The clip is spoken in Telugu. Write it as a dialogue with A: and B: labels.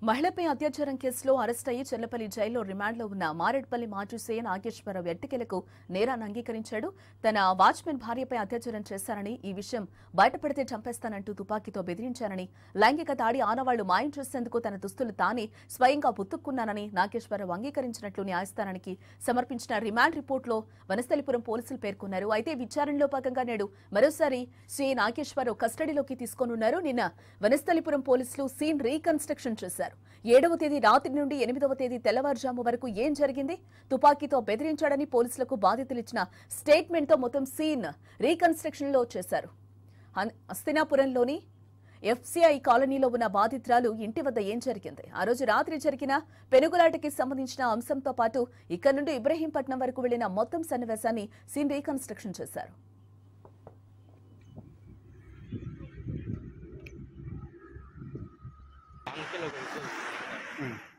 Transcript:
A: మహిళపై అత్యాచారం కేసులో అరెస్ట్ అయ్యి చెల్లపల్లి జైల్లో రిమాండ్లో ఉన్న మారేడ్పల్లి మాజీ సీఎం నాగేశ్వరరావు ఎట్టికెలకు నేరాన్ని అంగీకరించాడు తన వాచ్మెన్ భార్యపై అత్యాచారం చేశానని ఈ విషయం బయటపడితే చంపేస్తానంటూ తుపాకీతో బెదిరించానని లైంగిక దాడి ఆనవాళ్లు మాయం చేసేందుకు తన దుస్తులు తానే స్వయంగా పుత్తుక్కున్నానని నాగేశ్వరరావు అంగీకరించినట్లు న్యాయస్థానానికి సమర్పించిన రిమాండ్ రిపోర్టులో వనస్థలిపురం పోలీసులు పేర్కొన్నారు అయితే విచారణలో భాగంగా నేడు మరోసారి శ్రీ నాగేశ్వరరావు కస్టడీలోకి తీసుకోనున్నారు నిన్న వనస్థలిపురం పోలీసులు సీన్ రీకన్స్ట్రక్షన్ చేశారు ఏడవ తేదీ రాత్రి నుండి ఎనిమిదవ తేదీ తెల్లవారుజాము వరకు ఏం జరిగింది తుపాకీతో బెదిరించాడని పోలీసులకు బాధితులు ఇచ్చిన స్టేట్మెంట్తో మొత్తం సీన్ రీకన్స్ట్రక్షన్ లో చేశారు హన్- హస్తినాపురంలోని ఎఫ్సిఐ కాలనీలో ఉన్న బాధితురాలు ఇంటి వద్ద ఏం జరిగింది ఆ రోజు రాత్రి జరిగిన పెనుగులాటకి సంబంధించిన అంశంతో పాటు ఇక్కడ నుండి ఇబ్రహీంపట్నం వరకు వెళ్లిన మొత్తం సన్నివేశాన్ని సీన్ రీకన్స్ట్రక్షన్ చేశారు
B: అంకెల్ ఒక విషయం చెప్తాను.